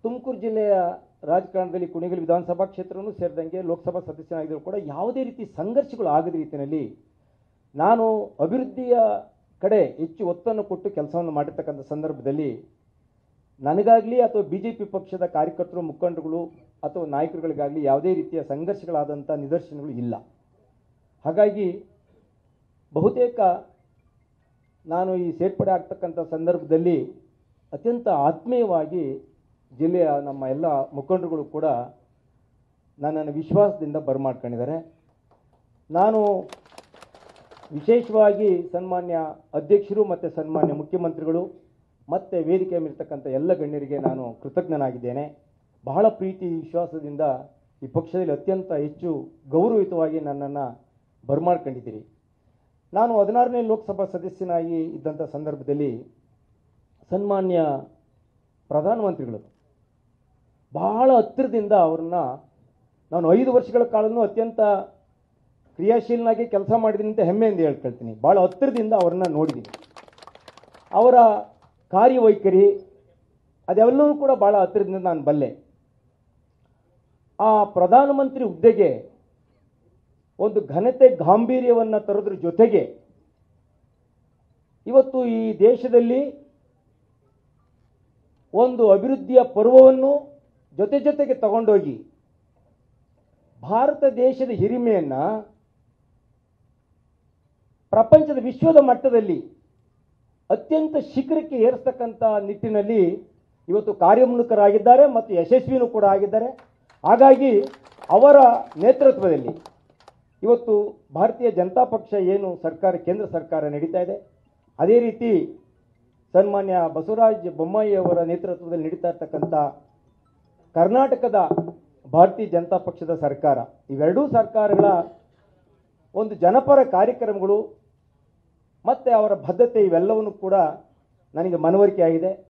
ತುಮಕೂರು ಜಿಲ್ಲೆಯ ರಾಜಕಾರಣದಲ್ಲಿ ಕುಣಿಗಲ್ ವಿಧಾನಸಭಾ ಕ್ಷೇತ್ರನೂ ಸೇರಿದಂಗೆ ಲೋಕಸಭಾ ಸದಸ್ಯನಾಗಿದ್ದರೂ ಕೂಡ ಯಾವುದೇ ರೀತಿ ಸಂಘರ್ಷಗಳು ಆಗದ ರೀತಿಯಲ್ಲಿ ನಾನು ಅಭಿವೃದ್ಧಿಯ ಕಡೆ ಹೆಚ್ಚು ಒತ್ತನ್ನು ಕೊಟ್ಟು ಕೆಲಸವನ್ನು ಮಾಡಿರ್ತಕ್ಕಂಥ ಸಂದರ್ಭದಲ್ಲಿ ನನಗಾಗಲಿ ಅಥವಾ ಬಿ ಜೆ ಪಿ ಪಕ್ಷದ ಕಾರ್ಯಕರ್ತರು ಮುಖಂಡರುಗಳು ಅಥವಾ ನಾಯಕರುಗಳಿಗಾಗಲಿ ಯಾವುದೇ ರೀತಿಯ ಸಂಘರ್ಷಗಳಾದಂಥ ನಿದರ್ಶನಗಳು ಇಲ್ಲ ಹಾಗಾಗಿ ಬಹುತೇಕ ನಾನು ಈ ಸೇರ್ಪಡೆ ಆಗ್ತಕ್ಕಂಥ ಸಂದರ್ಭದಲ್ಲಿ ಅತ್ಯಂತ ಆತ್ಮೀಯವಾಗಿ ಜಿಲ್ಲೆಯ ನಮ್ಮ ಎಲ್ಲ ಮುಖಂಡರುಗಳು ಕೂಡ ನನ್ನನ್ನು ವಿಶ್ವಾಸದಿಂದ ಬರಮಾಡ್ಕೊಂಡಿದ್ದಾರೆ ನಾನು ವಿಶೇಷವಾಗಿ ಸನ್ಮಾನ್ಯ ಅಧ್ಯಕ್ಷರು ಮತ್ತು ಸನ್ಮಾನ್ಯ ಮುಖ್ಯಮಂತ್ರಿಗಳು ಮತ್ತು ವೇದಿಕೆ ಮೇಲಿರ್ತಕ್ಕಂಥ ಎಲ್ಲ ಗಣ್ಯರಿಗೆ ನಾನು ಕೃತಜ್ಞನಾಗಿದ್ದೇನೆ ಬಹಳ ಪ್ರೀತಿ ವಿಶ್ವಾಸದಿಂದ ಈ ಪಕ್ಷದಲ್ಲಿ ಅತ್ಯಂತ ಹೆಚ್ಚು ಗೌರವಯುತವಾಗಿ ನನ್ನನ್ನು ಬರಮಾಡ್ಕೊಂಡಿದ್ದೀರಿ ನಾನು ಹದಿನಾರನೇ ಲೋಕಸಭಾ ಸದಸ್ಯನಾಗಿ ಇದ್ದಂಥ ಸಂದರ್ಭದಲ್ಲಿ ಸನ್ಮಾನ್ಯ ಪ್ರಧಾನಮಂತ್ರಿಗಳು ಬಹಳ ಹತ್ತಿರದಿಂದ ಅವ್ರನ್ನ ನಾನು ಐದು ವರ್ಷಗಳ ಕಾಲನೂ ಅತ್ಯಂತ ಕ್ರಿಯಾಶೀಲನಾಗಿ ಕೆಲಸ ಮಾಡಿದ್ದೀನಿ ಅಂತ ಹೆಮ್ಮೆಯಿಂದ ಹೇಳ್ಕೊಳ್ತೀನಿ ಭಾಳ ಹತ್ತಿರದಿಂದ ಅವ್ರನ್ನ ನೋಡಿದ್ದೀನಿ ಅವರ ಕಾರ್ಯವೈಖರಿ ಅದೆಲ್ಲವೂ ಕೂಡ ಭಾಳ ಹತ್ತಿರದಿಂದ ನಾನು ಬಲ್ಲೆ ಆ ಪ್ರಧಾನಮಂತ್ರಿ ಹುದ್ದೆಗೆ ಒಂದು ಘನತೆ ಗಾಂಭೀರ್ಯವನ್ನು ತರೋದ್ರ ಜೊತೆಗೆ ಇವತ್ತು ಈ ದೇಶದಲ್ಲಿ ಒಂದು ಅಭಿವೃದ್ಧಿಯ ಪರ್ವವನ್ನು ಜೊತೆ ಜೊತೆಗೆ ತಗೊಂಡೋಗಿ ಭಾರತ ದೇಶದ ಹಿರಿಮೆಯನ್ನು ಪ್ರಪಂಚದ ವಿಶ್ವದ ಮಟ್ಟದಲ್ಲಿ ಅತ್ಯಂತ ಶಿಖರಕ್ಕೆ ಏರಿಸ್ತಕ್ಕಂಥ ನಿಟ್ಟಿನಲ್ಲಿ ಇವತ್ತು ಕಾರ್ಯೋನ್ಮುಖರಾಗಿದ್ದಾರೆ ಮತ್ತು ಯಶಸ್ವಿನೂ ಕೂಡ ಆಗಿದ್ದಾರೆ ಹಾಗಾಗಿ ಅವರ ನೇತೃತ್ವದಲ್ಲಿ ಇವತ್ತು ಭಾರತೀಯ ಜನತಾ ಪಕ್ಷ ಏನು ಸರ್ಕಾರ ಕೇಂದ್ರ ಸರ್ಕಾರ ನಡೀತಾ ಇದೆ ಅದೇ ರೀತಿ ಸನ್ಮಾನ್ಯ ಬಸವರಾಜ ಬೊಮ್ಮಾಯಿ ಅವರ ನೇತೃತ್ವದಲ್ಲಿ ನಡೀತಾ ಇರ್ತಕ್ಕಂಥ ಕರ್ನಾಟಕದ ಭಾರತೀಯ ಜನತಾ ಪಕ್ಷದ ಸರ್ಕಾರ ಇವೆರಡೂ ಸರ್ಕಾರಗಳ ಒಂದು ಜನಪರ ಕಾರ್ಯಕ್ರಮಗಳು ಮತ್ತು ಅವರ ಬದ್ಧತೆ ಇವೆಲ್ಲವನ್ನು ಕೂಡ ನನಗೆ ಮನವರಿಕೆ ಆಗಿದೆ